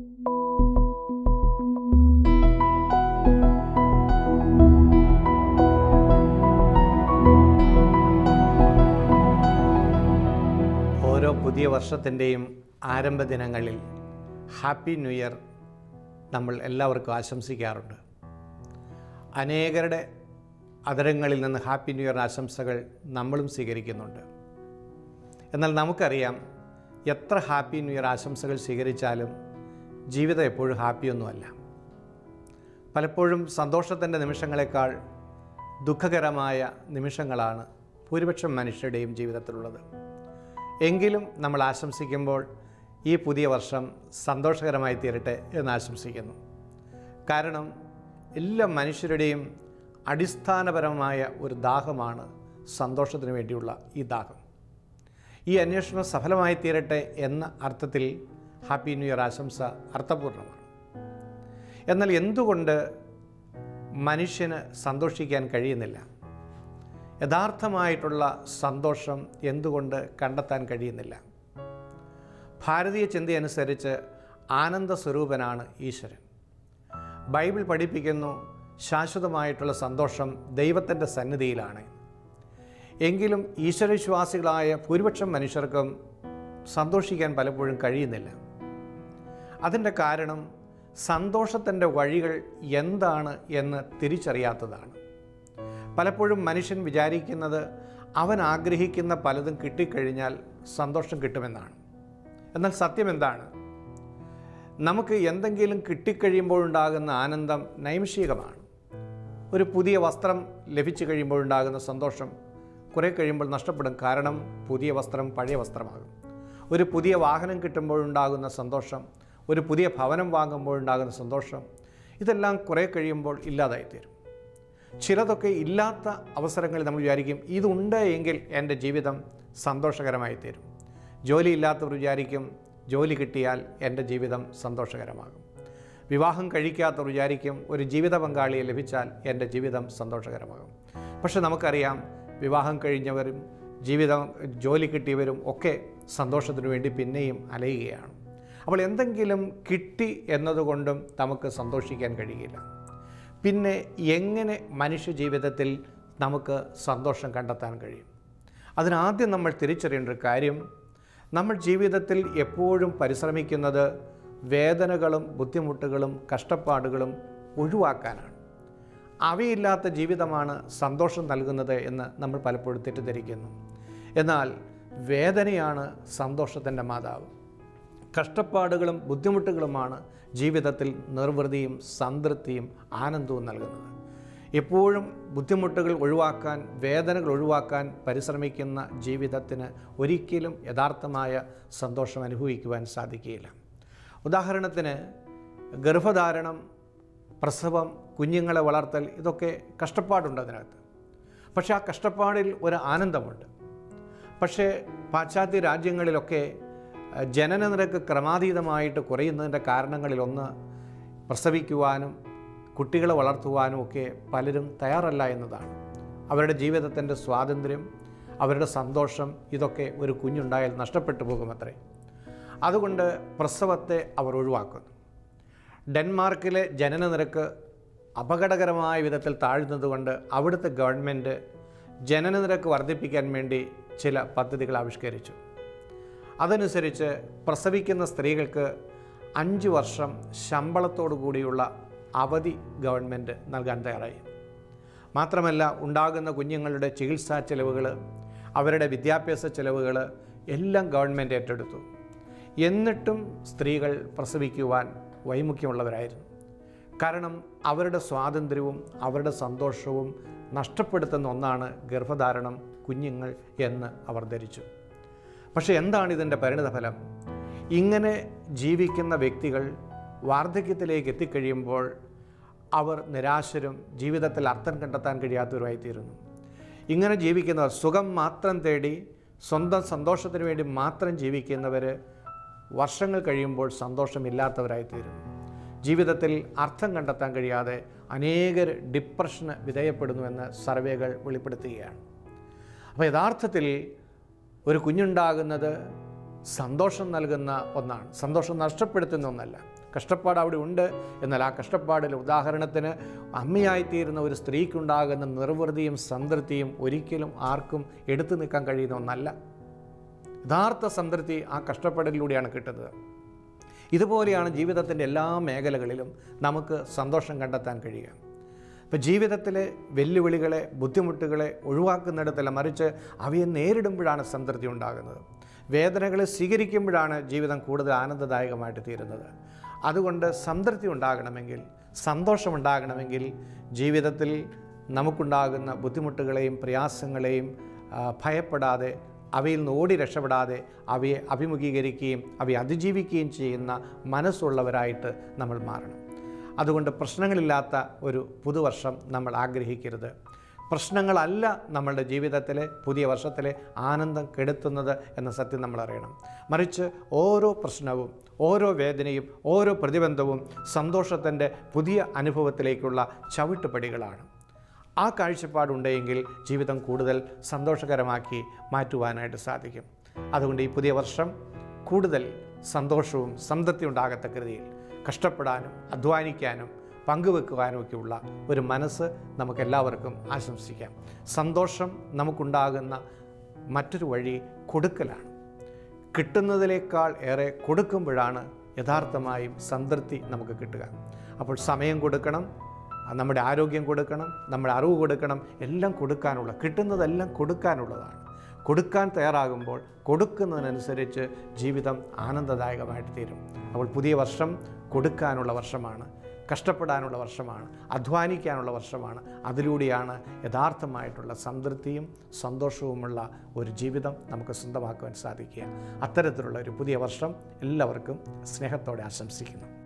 ഓരോ പുതിയ വർഷത്തിൻ്റെയും ആരംഭ ദിനങ്ങളിൽ ഹാപ്പി ന്യൂ ഇയർ നമ്മൾ എല്ലാവർക്കും ആശംസിക്കാറുണ്ട് അനേകരുടെ അതരങ്ങളിൽ നിന്ന് ഹാപ്പി ന്യൂ ഇയർ ആശംസകൾ നമ്മളും സ്വീകരിക്കുന്നുണ്ട് എന്നാൽ നമുക്കറിയാം എത്ര ഹാപ്പി ന്യൂ ഇയർ ആശംസകൾ സ്വീകരിച്ചാലും ജീവിതം എപ്പോഴും ഹാപ്പിയൊന്നുമല്ല പലപ്പോഴും സന്തോഷത്തിൻ്റെ നിമിഷങ്ങളെക്കാൾ ദുഃഖകരമായ നിമിഷങ്ങളാണ് ഭൂരിപക്ഷം മനുഷ്യരുടെയും ജീവിതത്തിലുള്ളത് എങ്കിലും നമ്മൾ ആശംസിക്കുമ്പോൾ ഈ പുതിയ വർഷം സന്തോഷകരമായി തീരട്ടെ എന്ന് ആശംസിക്കുന്നു കാരണം എല്ലാ മനുഷ്യരുടെയും അടിസ്ഥാനപരമായ ഒരു ദാഹമാണ് സന്തോഷത്തിന് വേണ്ടിയുള്ള ഈ ദാഹം ഈ അന്വേഷണം സഫലമായി തീരട്ടെ എന്ന അർത്ഥത്തിൽ ഹാപ്പി ന്യൂ ഇയർ ആശംസ അർത്ഥപൂർണ്ണമാണ് എന്നാൽ എന്തുകൊണ്ട് മനുഷ്യന് സന്തോഷിക്കാൻ കഴിയുന്നില്ല യഥാർത്ഥമായിട്ടുള്ള സന്തോഷം എന്തുകൊണ്ട് കണ്ടെത്താൻ കഴിയുന്നില്ല ഭാരതീയ ചിന്തയനുസരിച്ച് ആനന്ദ സ്വരൂപനാണ് ഈശ്വരൻ ബൈബിൾ പഠിപ്പിക്കുന്നു ശാശ്വതമായിട്ടുള്ള സന്തോഷം ദൈവത്തിൻ്റെ സന്നിധിയിലാണ് എങ്കിലും ഈശ്വരവിശ്വാസികളായ ഭൂരിപക്ഷം മനുഷ്യർക്കും സന്തോഷിക്കാൻ പലപ്പോഴും കഴിയുന്നില്ല അതിൻ്റെ കാരണം സന്തോഷത്തിൻ്റെ വഴികൾ എന്താണ് എന്ന് തിരിച്ചറിയാത്തതാണ് പലപ്പോഴും മനുഷ്യൻ വിചാരിക്കുന്നത് അവൻ ആഗ്രഹിക്കുന്ന പലതും കിട്ടിക്കഴിഞ്ഞാൽ സന്തോഷം കിട്ടുമെന്നാണ് എന്നാൽ സത്യം എന്താണ് നമുക്ക് എന്തെങ്കിലും കിട്ടിക്കഴിയുമ്പോഴുണ്ടാകുന്ന ആനന്ദം നൈമിഷികമാണ് ഒരു പുതിയ വസ്ത്രം ലഭിച്ചു കഴിയുമ്പോഴുണ്ടാകുന്ന സന്തോഷം കുറേ കഴിയുമ്പോൾ നഷ്ടപ്പെടും കാരണം പുതിയ വസ്ത്രം പഴയ വസ്ത്രമാകും ഒരു പുതിയ വാഹനം കിട്ടുമ്പോഴുണ്ടാകുന്ന സന്തോഷം ഒരു പുതിയ ഭവനം വാങ്ങുമ്പോഴുണ്ടാകുന്ന സന്തോഷം ഇതെല്ലാം കുറേ കഴിയുമ്പോൾ ഇല്ലാതായിത്തീരും ചിലതൊക്കെ ഇല്ലാത്ത അവസരങ്ങളിൽ നമ്മൾ വിചാരിക്കും ഇതുണ്ട് എങ്കിൽ എൻ്റെ ജീവിതം സന്തോഷകരമായി തീരും ജോലി ഇല്ലാത്തവർ വിചാരിക്കും ജോലി കിട്ടിയാൽ എൻ്റെ ജീവിതം സന്തോഷകരമാകും വിവാഹം കഴിക്കാത്തവർ വിചാരിക്കും ഒരു ജീവിത പങ്കാളിയെ ലഭിച്ചാൽ എൻ്റെ ജീവിതം സന്തോഷകരമാകും പക്ഷെ നമുക്കറിയാം വിവാഹം കഴിഞ്ഞവരും ജീവിതം ജോലി കിട്ടിയവരും ഒക്കെ സന്തോഷത്തിനു വേണ്ടി പിന്നെയും അലയുകയാണ് അപ്പോൾ എന്തെങ്കിലും കിട്ടി എന്നതുകൊണ്ടും നമുക്ക് സന്തോഷിക്കാൻ കഴിയില്ല പിന്നെ എങ്ങനെ മനുഷ്യ ജീവിതത്തിൽ നമുക്ക് സന്തോഷം കണ്ടെത്താൻ കഴിയും അതിനാദ്യം നമ്മൾ തിരിച്ചറിയേണ്ട ഒരു കാര്യം നമ്മൾ ജീവിതത്തിൽ എപ്പോഴും പരിശ്രമിക്കുന്നത് വേദനകളും ബുദ്ധിമുട്ടുകളും കഷ്ടപ്പാടുകളും ഒഴിവാക്കാനാണ് അവയില്ലാത്ത ജീവിതമാണ് സന്തോഷം നൽകുന്നത് എന്ന് നമ്മൾ പലപ്പോഴും തെറ്റിദ്ധരിക്കുന്നു എന്നാൽ വേദനയാണ് സന്തോഷത്തിൻ്റെ മാതാവ് കഷ്ടപ്പാടുകളും ബുദ്ധിമുട്ടുകളുമാണ് ജീവിതത്തിൽ നിർവൃതിയും സംതൃപ്തിയും ആനന്ദവും നൽകുന്നത് എപ്പോഴും ബുദ്ധിമുട്ടുകൾ ഒഴിവാക്കാൻ വേദനകൾ ഒഴിവാക്കാൻ പരിശ്രമിക്കുന്ന ജീവിതത്തിന് ഒരിക്കലും യഥാർത്ഥമായ സന്തോഷം അനുഭവിക്കുവാൻ സാധിക്കുകയില്ല ഉദാഹരണത്തിന് ഗർഭധാരണം പ്രസവം കുഞ്ഞുങ്ങളെ വളർത്തൽ ഇതൊക്കെ കഷ്ടപ്പാടുണ്ട് അതിനകത്ത് പക്ഷേ ആ കഷ്ടപ്പാടിൽ ഒരു ആനന്ദമുണ്ട് പക്ഷേ പാശ്ചാത്യ രാജ്യങ്ങളിലൊക്കെ അഹ്, ജനന നിരക്ക് ക്രമാതീതമായിട്ട് കുറയുന്നതിൻ്റെ കാരണങ്ങളിലൊന്ന് പ്രസവിക്കുവാനും കുട്ടികളെ വളർത്തുവാനും ഒക്കെ പലരും തയ്യാറല്ല എന്നതാണ് അവരുടെ ജീവിതത്തിൻ്റെ സ്വാതന്ത്ര്യം അവരുടെ സന്തോഷം ഇതൊക്കെ ഒരു കുഞ്ഞുണ്ടായാൽ നഷ്ടപ്പെട്ടു പോകുമത്രേ അതുകൊണ്ട് പ്രസവത്തെ അവർ ഒഴിവാക്കുന്നു ഡെൻമാർക്കിലെ ജനന നിരക്ക് അപകടകരമായ വിധത്തിൽ താഴ്ന്നതുകൊണ്ട് അവിടുത്തെ ഗവൺമെൻറ് ജനന നിരക്ക് വർദ്ധിപ്പിക്കാൻ വേണ്ടി ചില പദ്ധതികൾ ആവിഷ്കരിച്ചു അതനുസരിച്ച് പ്രസവിക്കുന്ന സ്ത്രീകൾക്ക് അഞ്ച് വർഷം ശമ്പളത്തോടു കൂടിയുള്ള അവധി ഗവൺമെൻറ് നൽകാൻ തയ്യാറായി മാത്രമല്ല ഉണ്ടാകുന്ന കുഞ്ഞുങ്ങളുടെ ചികിത്സാ ചെലവുകൾ അവരുടെ വിദ്യാഭ്യാസ ചെലവുകൾ എല്ലാം ഗവൺമെൻറ് ഏറ്റെടുത്തു എന്നിട്ടും സ്ത്രീകൾ പ്രസവിക്കുവാൻ വൈമുഖ്യമുള്ളവരായിരുന്നു കാരണം അവരുടെ സ്വാതന്ത്ര്യവും അവരുടെ സന്തോഷവും നഷ്ടപ്പെടുത്തുന്ന ഒന്നാണ് ഗർഭധാരണം കുഞ്ഞുങ്ങൾ എന്ന് അവർ ധരിച്ചു പക്ഷേ എന്താണ് ഇതിൻ്റെ പരിണിതഫലം ഇങ്ങനെ ജീവിക്കുന്ന വ്യക്തികൾ വാർദ്ധക്യത്തിലേക്ക് എത്തിക്കഴിയുമ്പോൾ അവർ നിരാശരും ജീവിതത്തിൽ അർത്ഥം കണ്ടെത്താൻ കഴിയാത്തവരുമായിത്തീരുന്നു ഇങ്ങനെ ജീവിക്കുന്നവർ സുഖം മാത്രം തേടി സ്വന്തം സന്തോഷത്തിന് വേണ്ടി മാത്രം ജീവിക്കുന്നവർ വർഷങ്ങൾ കഴിയുമ്പോൾ സന്തോഷമില്ലാത്തവരായിത്തീരുന്നു ജീവിതത്തിൽ അർത്ഥം കണ്ടെത്താൻ കഴിയാതെ അനേകർ ഡിപ്രഷന് വിധേയപ്പെടുന്നുവെന്ന് സർവേകൾ വെളിപ്പെടുത്തുകയാണ് അപ്പോൾ യഥാർത്ഥത്തിൽ ഒരു കുഞ്ഞുണ്ടാകുന്നത് സന്തോഷം നൽകുന്ന ഒന്നാണ് സന്തോഷം നഷ്ടപ്പെടുത്തുന്ന ഒന്നല്ല കഷ്ടപ്പാട് അവിടെ ഉണ്ട് എന്നാൽ ആ കഷ്ടപ്പാടിൽ ഉദാഹരണത്തിന് അമ്മയായിത്തീരുന്ന ഒരു സ്ത്രീക്കുണ്ടാകുന്ന നിർവൃതിയും സംതൃപ്തിയും ഒരിക്കലും ആർക്കും എടുത്തു നിൽക്കാൻ കഴിയുന്ന ഒന്നല്ല യഥാർത്ഥ സംതൃപ്തി ആ കഷ്ടപ്പാടിലൂടെയാണ് കിട്ടുന്നത് ഇതുപോലെയാണ് ജീവിതത്തിൻ്റെ എല്ലാ മേഖലകളിലും നമുക്ക് സന്തോഷം കണ്ടെത്താൻ കഴിയുക ഇപ്പം ജീവിതത്തിലെ വെല്ലുവിളികളെ ബുദ്ധിമുട്ടുകളെ ഒഴിവാക്കുന്നിടത്തല്ല മറിച്ച് അവയെ നേരിടുമ്പോഴാണ് സംതൃപ്തി ഉണ്ടാകുന്നത് വേദനകളെ സ്വീകരിക്കുമ്പോഴാണ് ജീവിതം കൂടുതൽ ആനന്ദദായകമായിട്ട് തീരുന്നത് അതുകൊണ്ട് സംതൃപ്തി ഉണ്ടാകണമെങ്കിൽ സന്തോഷമുണ്ടാകണമെങ്കിൽ ജീവിതത്തിൽ നമുക്കുണ്ടാകുന്ന ബുദ്ധിമുട്ടുകളെയും പ്രയാസങ്ങളെയും ആ, ഭയപ്പെടാതെ അവയിൽ നിന്ന് ഓടി രക്ഷപ്പെടാതെ അവയെ അഭിമുഖീകരിക്കുകയും അവയെ അതിജീവിക്കുകയും ചെയ്യുന്ന മനസ്സുള്ളവരായിട്ട് നമ്മൾ മാറണം അതുകൊണ്ട് പ്രശ്നങ്ങളില്ലാത്ത ഒരു പുതുവർഷം നമ്മൾ ആഗ്രഹിക്കരുത് പ്രശ്നങ്ങളല്ല നമ്മളുടെ ജീവിതത്തിലെ പുതിയ വർഷത്തിലെ ആനന്ദം കെടുത്തുന്നത് എന്ന സത്യം നമ്മൾ അറിയണം മറിച്ച് ഓരോ പ്രശ്നവും ഓരോ വേദനയും ഓരോ പ്രതിബന്ധവും സന്തോഷത്തിൻ്റെ പുതിയ അനുഭവത്തിലേക്കുള്ള ചവിട്ടുപടികളാണ് ആ കാഴ്ചപ്പാടുണ്ടെങ്കിൽ ജീവിതം കൂടുതൽ സന്തോഷകരമാക്കി മാറ്റുവാനായിട്ട് സാധിക്കും അതുകൊണ്ട് ഈ പുതിയ വർഷം കൂടുതൽ സന്തോഷവും സംതൃപ്തി ഉണ്ടാകത്തക്ക രീതിയിൽ കഷ്ടപ്പെടാനും അധ്വാനിക്കാനും പങ്കുവെക്കുവാനുമൊക്കെയുള്ള ഒരു മനസ്സ് നമുക്കെല്ലാവർക്കും ആശംസിക്കാം സന്തോഷം നമുക്കുണ്ടാകുന്ന മറ്റൊരു വഴി കൊടുക്കലാണ് കിട്ടുന്നതിനേക്കാൾ ഏറെ കൊടുക്കുമ്പോഴാണ് യഥാർത്ഥമായും സംതൃപ്തി നമുക്ക് കിട്ടുക അപ്പോൾ സമയം കൊടുക്കണം നമ്മുടെ ആരോഗ്യം കൊടുക്കണം നമ്മുടെ അറിവ് കൊടുക്കണം എല്ലാം കൊടുക്കാനുള്ള കിട്ടുന്നതെല്ലാം കൊടുക്കാനുള്ളതാണ് കൊടുക്കാൻ തയ്യാറാകുമ്പോൾ കൊടുക്കുന്നതിനനുസരിച്ച് ജീവിതം ആനന്ദദായകമായിട്ട് തീരും അപ്പോൾ പുതിയ വർഷം കൊടുക്കാനുള്ള വർഷമാണ് കഷ്ടപ്പെടാനുള്ള വർഷമാണ് അധ്വാനിക്കാനുള്ള വർഷമാണ് അതിലൂടെയാണ് യഥാർത്ഥമായിട്ടുള്ള സംതൃപ്തിയും സന്തോഷവുമുള്ള ഒരു ജീവിതം നമുക്ക് സ്വന്തമാക്കുവാൻ സാധിക്കുക അത്തരത്തിലുള്ള ഒരു പുതിയ വർഷം എല്ലാവർക്കും സ്നേഹത്തോടെ ആശംസിക്കുന്നു